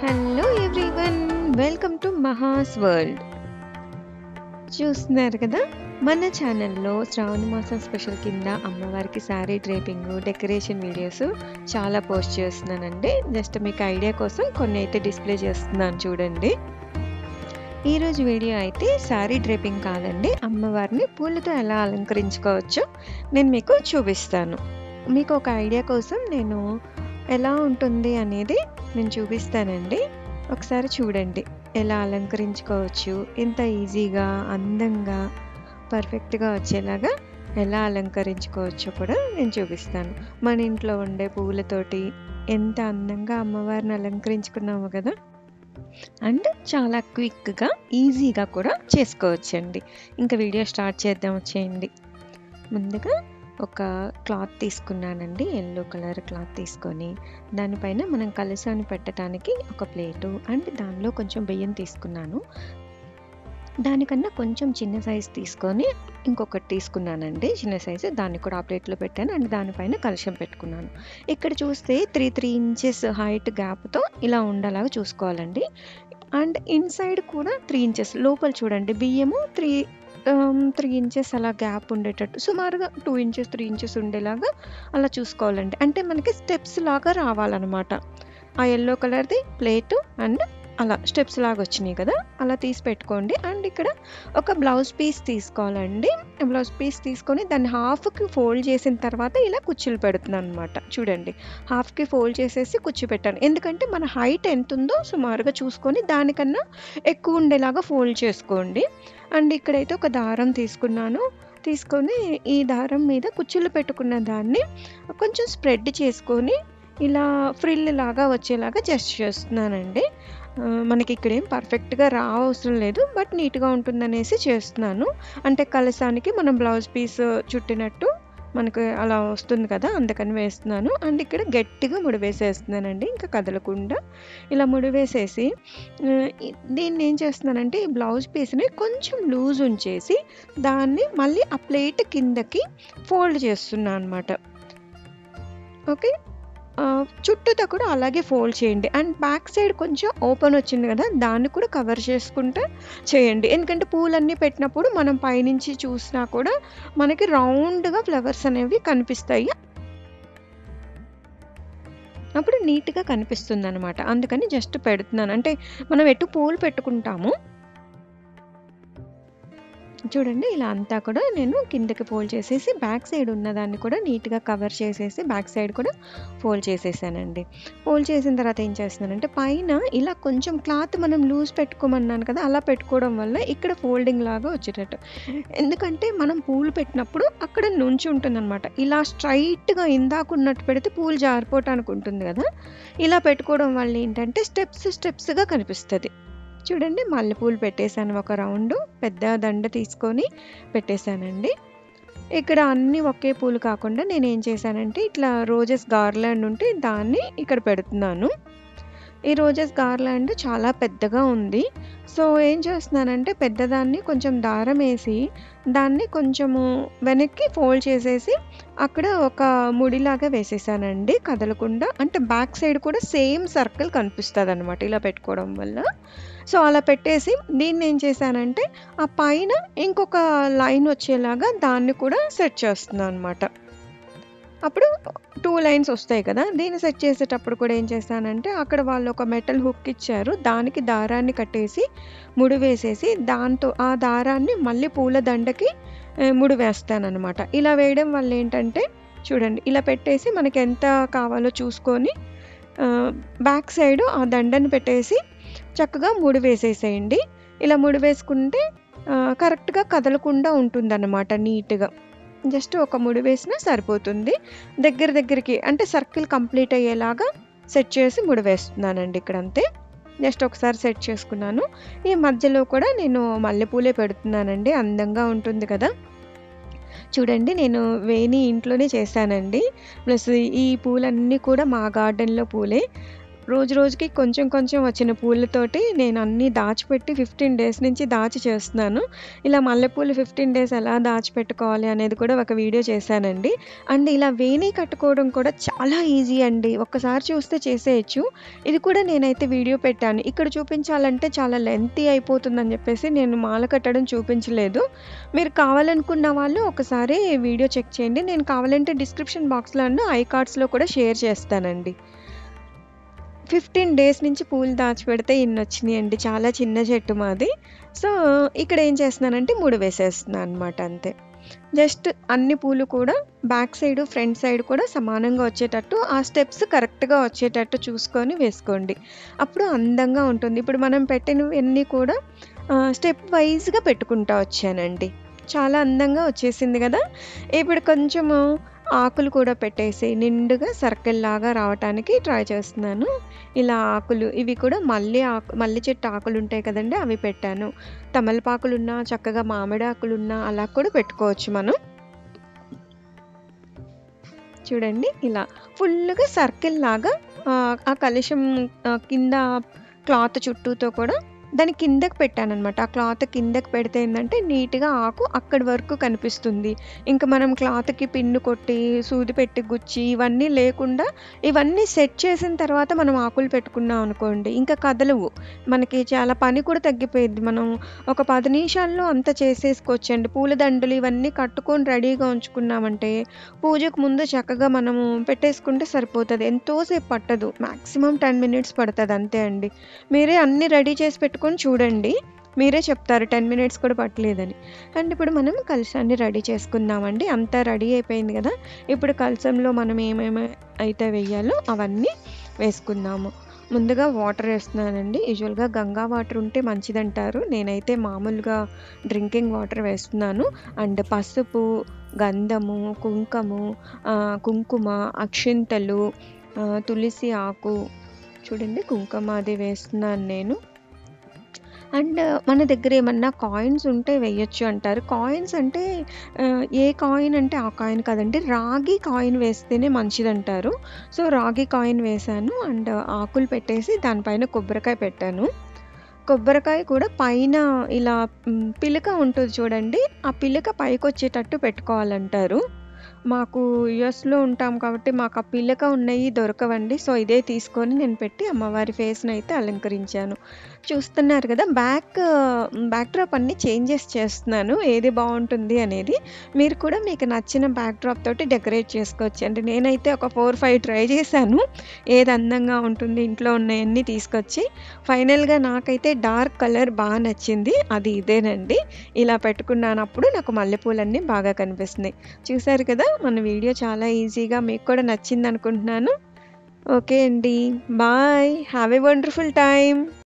Hello everyone welcome to Mahas world చూస్తున్నారు కదా మన ఛానల్లో శ్రావణ మాసం స్పెషల్ కింద అమ్మవారికి శారీ డ్రేపింగ్ డెకరేషన్ వీడియోస్ చాలా పోస్ట్ చేస్తున్నానండి జస్ట్ మీకు ఐడియా కోసం కొన్ని అయితే డిస్ప్లే చేస్తున్నాను చూడండి ఈరోజు వీడియో అయితే శారీ డ్రేపింగ్ కాదండి అమ్మవారిని పూలతో ఎలా అలంకరించుకోవచ్చో నేను మీకు చూపిస్తాను మీకు ఒక ఐడియా కోసం నేను ఎలా ఉంటుంది అనేది నేను చూపిస్తానండి ఒకసారి చూడండి ఎలా అలంకరించుకోవచ్చు ఎంత ఈజీగా అందంగా పర్ఫెక్ట్గా వచ్చేలాగా ఎలా అలంకరించుకోవచ్చో కూడా నేను చూపిస్తాను మన ఇంట్లో ఉండే పువ్వులతోటి ఎంత అందంగా అమ్మవారిని అలంకరించుకున్నాము కదా అండ్ చాలా క్విక్గా ఈజీగా కూడా చేసుకోవచ్చండి ఇంకా వీడియో స్టార్ట్ చేద్దాం వచ్చేయండి ముందుగా ఒక క్లాత్ తీసుకున్నానండి ఎల్లో కలర్ క్లాత్ తీసుకొని దానిపైన మనం కలసాన్ని పెట్టడానికి ఒక ప్లేటు అండ్ దానిలో కొంచెం బియ్యం తీసుకున్నాను దానికన్నా కొంచెం చిన్న సైజు తీసుకొని ఇంకొకటి తీసుకున్నానండి చిన్న సైజు దాన్ని కూడా ఆ ప్లేట్లో పెట్టాను అండ్ దానిపైన కలశం పెట్టుకున్నాను ఇక్కడ చూస్తే త్రీ త్రీ ఇంచెస్ హైట్ గ్యాప్తో ఇలా ఉండేలాగా చూసుకోవాలండి అండ్ ఇన్సైడ్ కూడా త్రీ ఇంచెస్ లోపల చూడండి బియ్యము త్రీ త్రీ ఇంచెస్ అలా గ్యాప్ ఉండేటట్టు సుమారుగా టూ ఇంచెస్ త్రీ ఇంచెస్ ఉండేలాగా అలా చూసుకోవాలండి అంటే మనకి స్టెప్స్ లాగా రావాలన్నమాట ఆ ఎల్లో కలర్ది ప్లేటు అండ్ అలా స్టెప్స్ లాగా వచ్చినాయి కదా అలా తీసి పెట్టుకోండి అండ్ ఇక్కడ ఒక బ్లౌజ్ పీస్ తీసుకోవాలండి బ్లౌజ్ పీస్ తీసుకొని దాన్ని హాఫ్కి ఫోల్డ్ చేసిన తర్వాత ఇలా కుచ్చులు పెడుతున్నాను అనమాట చూడండి హాఫ్కి ఫోల్డ్ చేసేసి కుచ్చి పెట్టాను ఎందుకంటే మన హైట్ ఎంత ఉందో సుమారుగా చూసుకొని దానికన్నా ఎక్కువ ఉండేలాగా ఫోల్డ్ చేసుకోండి అండ్ ఇక్కడైతే ఒక దారం తీసుకున్నాను తీసుకొని ఈ దారం మీద కుచ్చులు పెట్టుకున్న దాన్ని కొంచెం స్ప్రెడ్ చేసుకొని ఇలా ఫ్రిల్ లాగా వచ్చేలాగా జస్ట్ చేస్తున్నానండి మనకి ఇక్కడ ఏం పర్ఫెక్ట్గా రా అవసరం లేదు బట్ నీట్గా ఉంటుందనేసి చేస్తున్నాను అంటే కలసానికి మనం బ్లౌజ్ పీస్ చుట్టినట్టు మనకు అలా వస్తుంది కదా అందుకని వేస్తున్నాను అండ్ ఇక్కడ గట్టిగా ముడివేసేస్తున్నానండి ఇంకా కదలకుండా ఇలా ముడివేసేసి దీన్ని ఏం చేస్తున్నానంటే ఈ బ్లౌజ్ పీస్ని కొంచెం లూజ్ ఉంచేసి దాన్ని మళ్ళీ ఆ ప్లేట్ కిందకి ఫోల్డ్ చేస్తున్నాను అనమాట ఓకే చుట్టూతో కూడా అలాగే ఫోల్డ్ చేయండి అండ్ బ్యాక్ సైడ్ కొంచెం ఓపెన్ వచ్చింది కదా దాన్ని కూడా కవర్ చేసుకుంటే చేయండి ఎందుకంటే పూలన్నీ పెట్టినప్పుడు మనం పైనుంచి చూసినా కూడా మనకి రౌండ్గా ఫ్లవర్స్ అనేవి కనిపిస్తాయి అప్పుడు నీట్గా కనిపిస్తుంది అనమాట అందుకని జస్ట్ పెడుతున్నాను అంటే మనం ఎటు పూలు పెట్టుకుంటాము చూడండి ఇలా అంతా కూడా నేను కిందకి ఫోల్డ్ చేసేసి బ్యాక్ సైడ్ ఉన్నదాన్ని కూడా నీట్గా కవర్ చేసేసి బ్యాక్ సైడ్ కూడా ఫోల్డ్ చేసేసానండి ఫోల్డ్ చేసిన తర్వాత ఏం చేస్తున్నానంటే పైన ఇలా కొంచెం క్లాత్ మనం లూజ్ పెట్టుకోమన్నాను కదా అలా పెట్టుకోవడం వల్ల ఇక్కడ ఫోల్డింగ్ లాగా వచ్చేటట్టు ఎందుకంటే మనం పూలు పెట్టినప్పుడు అక్కడ నుంచి ఉంటుందన్నమాట ఇలా స్ట్రైట్గా ఇందాకున్నట్టు పెడితే పూలు జారిపోవటానికి ఉంటుంది కదా ఇలా పెట్టుకోవడం వల్ల ఏంటంటే స్టెప్స్ స్టెప్స్గా కనిపిస్తుంది చూడండి మల్లెపూలు పెట్టేశాను ఒక రౌండ్ పెద్ద దండ తీసుకొని పెట్టేశానండి ఇక్కడ అన్ని ఒకే పూలు కాకుండా నేను ఏం చేశానంటే ఇట్లా రోజెస్ గార్లాండ్ ఉంటే దాన్ని ఇక్కడ పెడుతున్నాను ఈ రోజెస్ గార్లాండ్ చాలా పెద్దగా ఉంది సో ఏం చేస్తున్నానంటే పెద్దదాన్ని కొంచెం దారం వేసి దాన్ని కొంచెము వెనక్కి ఫోల్డ్ చేసేసి అక్కడ ఒక ముడిలాగా వేసేసానండి కదలకుండా అంటే బ్యాక్ సైడ్ కూడా సేమ్ సర్కిల్ కనిపిస్తుంది అనమాట ఇలా పెట్టుకోవడం వల్ల సో అలా పెట్టేసి దీన్ని ఏం చేశానంటే ఆ పైన ఇంకొక లైన్ వచ్చేలాగా దాన్ని కూడా సెట్ చేస్తున్నాను అనమాట అప్పుడు టూ లైన్స్ వస్తాయి కదా దీన్ని సెట్ చేసేటప్పుడు కూడా ఏం చేశానంటే అక్కడ వాళ్ళు ఒక మెటల్ హుక్ ఇచ్చారు దానికి దారాన్ని కట్టేసి ముడి వేసేసి దాంతో ఆ దారాన్ని మళ్ళీ పూల దండకి ముడి వేస్తానమాట ఇలా వేయడం వల్ల ఏంటంటే చూడండి ఇలా పెట్టేసి మనకి ఎంత కావాలో చూసుకొని బ్యాక్ సైడ్ ఆ దండని పెట్టేసి చక్కగా ముడి వేసేసేయండి ఇలా ముడి వేసుకుంటే కరెక్ట్గా కదలకుండా ఉంటుందన్నమాట నీట్గా జస్ట్ ఒక ముడి వేసినా సరిపోతుంది దగ్గర దగ్గరికి అంటే సర్కిల్ కంప్లీట్ అయ్యేలాగా సెట్ చేసి ముడి వేస్తున్నానండి ఇక్కడ అంతే జస్ట్ ఒకసారి సెట్ చేసుకున్నాను ఈ మధ్యలో కూడా నేను మల్లెపూలే పెడుతున్నానండి అందంగా ఉంటుంది కదా చూడండి నేను వేణి ఇంట్లోనే చేశానండి ప్లస్ ఈ పూలన్నీ కూడా మా గార్డెన్లో పూలే రోజు రోజుకి కొంచెం కొంచెం వచ్చిన పూలతోటి నేను అన్నీ దాచిపెట్టి 15 డేస్ నుంచి దాచి చేస్తున్నాను. ఇలా మల్లెపూలు 15 డేస్ ఎలా దాచిపెట్టుకోవాలి అనేది కూడా ఒక వీడియో చేశానండి. అండ్ ఇలా వేణీ కట్టుకోవడం కూడా చాలా ఈజీ అండి. ఒక్కసారి చూస్తే చేసేయొచ్చు. ఇది కూడా నేనైతే వీడియో పెట్టాను. ఇక్కడ చూపించాలంటే చాలా లెంతీ అయిపోతుందని చెప్పేసి నేను మాల కట్టడం చూపించలేదు. మీరు కావాలనుకున్న వాళ్ళు ఒకసారి వీడియో చెక్ చేయండి. నేను కావాలంటే డిస్క్రిప్షన్ బాక్స్‌లోను, ఐ కార్డ్స్‌లో కూడా షేర్ చేస్తానండి. 15 డేస్ నుంచి పూలు దాచిపెడితే ఇన్నొచ్చినియండి. చాలా చిన్న చెట్టు మాది. సో, ఇక్కడ ఏం చేస్తున్నానంటే ముడి వేసేస్తున్నా అనమాట అంతే. జస్ట్ అన్ని పూలు కూడా బ్యాక్ సైడ్, ఫ్రంట్ సైడ్ కూడా సమానంగా వచ్చేటట్టు ఆ స్టెప్స్ కరెక్ట్‌గా వచ్చేటట్టు చూసుకొని వేసుకోండి. అప్పుడు అందంగా ఉంటుంది. ఇప్పుడు మనం పెట్టినవన్నీ కూడా ఆహ్, స్టెప్ వైస్‌గా పెట్టుకుంటా వచ్చానండి. చాలా అందంగా వచ్చేసింది గదా! ఇప్పుడు కొంచెము ఆకులు కూడా పెట్టేసి నిండుగా సర్కిల్‌లాగా రావటానికి ట్రై చేస్తున్నాను. ఇలా ఆకులు ఇవి కూడా మల్లె ఆకు మల్లె చెట్టు ఆకులుంటాయి కదండీ! అవి పెట్టాను. తమలపాకులున్నా, చక్కగా మామిడి ఆకులున్నా అలా కూడా పెట్టుకోవచ్చు మనం. చూడండి ఇలా ఫుల్లుగా సర్కిల్‌లాగా ఆహ్, ఆ కలశం ఆహ్, కింద క్లాత్ చుట్టూతో కూడా దాన్ని కిందకి పెట్టాననమాట. ఆ క్లాత్ కిందకి పెడితే ఏందంటే నీట్‌గా ఆకు అక్కడి వరకు కనిపిస్తుంది. ఇంక మనం క్లాత్‌కి పిన్ను కొట్టి, సూది పెట్టి గుచ్చి ఇవన్నీ లేకుండా ఇవన్నీ సెట్ చేసిన తర్వాత మనం ఆకులు పెట్టుకున్నాం అనుకోండి ఇంకా కదలవు. మనకి చాలా పని కూడా తగ్గిపోయిద్ది. మనం ఒక 10 నిమిషాల్లో అంతా చేసేసుకోవచ్చండి. పూలదండలు ఇవన్నీ కట్టుకొని రెడీగా ఉంచుకున్నామంటే పూజకు ముందు చక్కగా మనము పెట్టేసుకుంటే సరిపోతది. ఎంతో సేపు పట్టదు. మాక్సిమం 10 మినిట్స్ పడతది అంతే అండి. మీరే అన్నీ రెడీ చేసి పెట్టుకొని చూడండి. మీరే చెప్తారు 10 మినిట్స్ కూడా పట్టలేదని. అండ్ ఇప్పుడు మనం కలశాన్ని రెడీ చేసుకుందామండి. అంతా రెడీ అయిపోయింది గదా! ఇప్పుడు కలశంలో మనం ఏమేమి అయితే వెయ్యాలో అవన్నీ వేసుకుందాము. ముందుగా వాటర్ ఏస్తున్నానండి. యూజువల్‌గా గంగా వాటర్ ఉంటే మంచిదంటారు. నేనైతే మామూలుగా డ్రింకింగ్ వాటర్ వేస్తున్నాను. అండ్ పసుపు, గంధము, కుంకము ఆహ్, కుంకుమ, అక్షింతలు, ఆహ్, తులసి ఆకు చూడండి కుంకుమ అది వేస్తున్నాను నేను. అండ్ మన దగ్గర ఏమన్నా కాయిన్స్ ఉంటే వేయొచ్చు అంటారు. కాయిన్స్ అంటే ఆహ్, ఏ కాయిన్ అంటే ఆ కాయిన్ కాదండి. రాగి కాయిన్ వేస్తేనే మంచిదంటారు. సో, రాగి కాయిన్ వేశాను. అండ్ ఆకులు పెట్టేసి దానిపైన కొబ్బరికాయ పెట్టాను. కొబ్బరికాయ కూడా పైన ఇలా హ్మ్, పిలక ఉంటది చూడండి. ఆ పిలక పైకొచ్చేటట్టు పెట్టుకోవాలంటారు. మాకు యూఎస్‌లో ఉంటాం కాబట్టి మాకు ఆ పిలక ఉన్నయి దొరకవండి. సో, ఇదే తీసుకొని నేను పెట్టి అమ్మవారి ఫేస్‌నయితే అలంకరించాను. చూస్తున్నారు గదా! బ్యాక్ బ్యాక్ డ్రాప్ అన్నీ చేంజెస్ చేస్తున్నాను. ఏది బావుంటుంది అనేది. మీరు కూడా మీకు నచ్చిన బ్యాక్ డ్రాప్ తోటి డెకరేట్ చేసుకోవచ్చండి. నేనైతే ఒక 4, 5 ట్రై చేశాను. ఏది అందంగా ఉంటుంది ఇంట్లో ఉన్నయన్నీ తీసుకొచ్చి. ఫైనల్‌గా నాకైతే డార్క్ కలర్ బా నచ్చింది. అది ఇదేనండి. ఇలా పెట్టుకున్నానప్పుడు నాకు మల్లెపూలన్నీ బాగా కనిపిస్తున్నాయి. చూసారు కదా! మన వీడియో చాలా ఈజీగా మీకు కూడా నచ్చిందనుకుంటున్నాను. ఓకే అండి. Bye. Have a wonderful time.